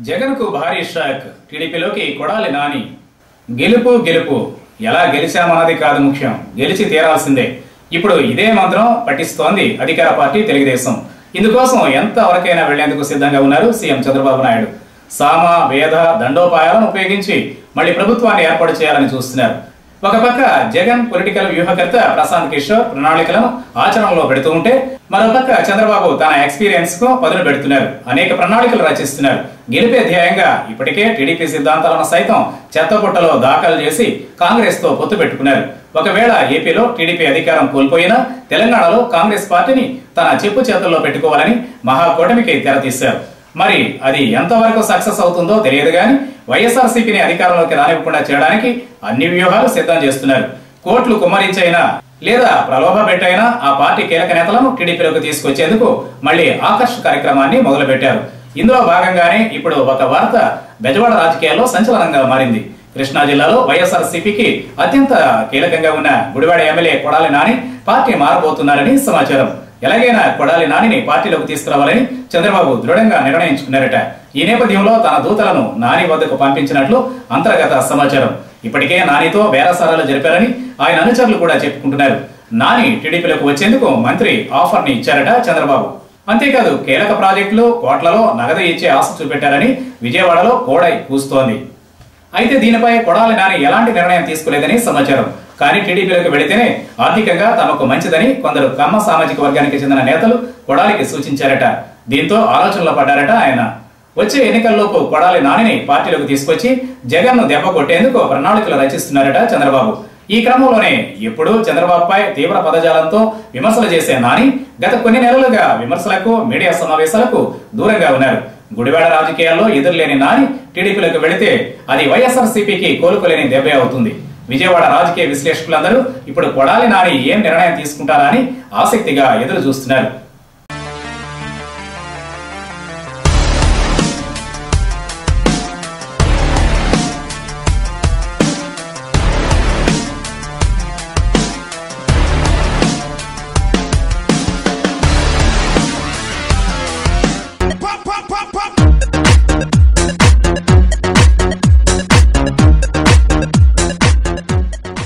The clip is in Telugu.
జగన్ కు భారీ షాక్ టీడీపీలోకి కొడాలి నాని గెలుపు గెలుపు ఎలా గెలిచామన్నది కాదు ముఖ్యం గెలిచి తీరాల్సిందే ఇప్పుడు ఇదే మంత్రం పట్టిస్తోంది అధికార పార్టీ తెలుగుదేశం ఇందుకోసం ఎంత వరకైనా వెళ్లేందుకు సిద్ధంగా ఉన్నారు సీఎం చంద్రబాబు నాయుడు సామ వేద దండోపాయాలను ఉపయోగించి మళ్ళీ ప్రభుత్వాన్ని ఏర్పాటు చేయాలని చూస్తున్నారు ఒక పక్క జగన్ పొలిటికల్ వ్యూహకర్త ప్రశాంత్ కిషోర్ ప్రణాళికలను ఆచరణలో పెడుతూ ఉంటే మరోపక్క చంద్రబాబు తన ఎక్స్పీరియన్స్ కు పదును పెడుతున్నారు అనేక ప్రణాళికలు రచిస్తున్నారు గెలిపే ధ్యేయంగా ఇప్పటికే టీడీపీ సిద్ధాంతాలను సైతం చెత్తపుట్టలో దాఖలు చేసి కాంగ్రెస్ తో పొత్తు పెట్టుకున్నారు ఒకవేళ ఏపీలో టీడీపీ అధికారం కోల్పోయినా తెలంగాణలో కాంగ్రెస్ పార్టీని తన చెప్పు చేతుల్లో పెట్టుకోవాలని మహాకూటమికి తెరతీశారు మరి అది ఎంతవరకు సక్సెస్ అవుతుందో తెలియదు కానీ వైఎస్ఆర్సీపీని అధికారంలోకి రానివ్వకుండా చేయడానికి అన్ని వ్యూహాలు సిద్ధం చేస్తున్నారు కోట్లు కుమ్మరించైనా లేదా ప్రలోభ పెట్టైనా ఆ పార్టీ కీలక నేతలను టీడీపీలోకి తీసుకొచ్చేందుకు మళ్ళీ ఆకర్ష్ కార్యక్రమాన్ని మొదలుపెట్టారు ఇందులో భాగంగానే ఇప్పుడు ఒక వార్త బెజవాడ రాజకీయాల్లో సంచలనంగా మారింది కృష్ణా జిల్లాలో వైఎస్ఆర్ సిపికి అత్యంత కీలకంగా ఉన్న గుడివాడ ఎమ్మెల్యే కొడాలి నాని పార్టీ మారబోతున్నారని సమాచారం ఎలాగైనా కొడాలి నానిని పార్టీలోకి తీసుకురావాలని చంద్రబాబు దృఢంగా నిర్ణయించుకున్నారట ఈ నేపథ్యంలో తన దూతలను నాని వద్దకు పంపించినట్లు అంతర్గత సమాచారం ఇప్పటికే నానితో బేరసారాలు జరిపారని ఆయన అనుచరులు కూడా చెప్పుకుంటున్నారు నాని టీడీపీలోకి వచ్చేందుకు మంత్రి ఆఫర్ ని ఇచ్చారట చంద్రబాబు అంతేకాదు కీలక ప్రాజెక్టులు కోట్లలో నగదు ఇచ్చే ఆశ చూపెట్టారని విజయవాడలో కోడై కూస్తోంది అయితే దీనిపై కొడాలి నాని ఎలాంటి నిర్ణయం తీసుకోలేదని సమాచారం కానీ టీడీపీలోకి వెళితేనే ఆర్థికంగా తమకు మంచిదని కొందరు కమ్మ సామాజిక వర్గానికి చెందిన నేతలు కొడాలికి సూచించారట దీంతో ఆలోచనలో పడ్డారట ఆయన వచ్చే ఎన్నికల్లోపు కొడాలి నానిని పార్టీలోకి తీసుకొచ్చి జగన్ ను దెబ్బ కొట్టేందుకు ప్రణాళికలు రచిస్తున్నారట చంద్రబాబు ఈ క్రమంలోనే ఎప్పుడు చంద్రబాబుపై తీవ్ర పదజాలంతో విమర్శలు చేసే నాని గత కొన్ని నెలలుగా విమర్శలకు మీడియా సమావేశాలకు దూరంగా ఉన్నారు గుడివాడ రాజకీయాల్లో ఎదురులేని నాని టీడీపీలోకి వెళితే అది వైఎస్ఆర్సీపీకి కోలుకోలేని దెబ్బే అవుతుంది విజయవాడ రాజకీయ విశ్లేషకులందరూ ఇప్పుడు కొడాలి నాని ఏం నిర్ణయం తీసుకుంటారా అని ఆసక్తిగా ఎదురు చూస్తున్నారు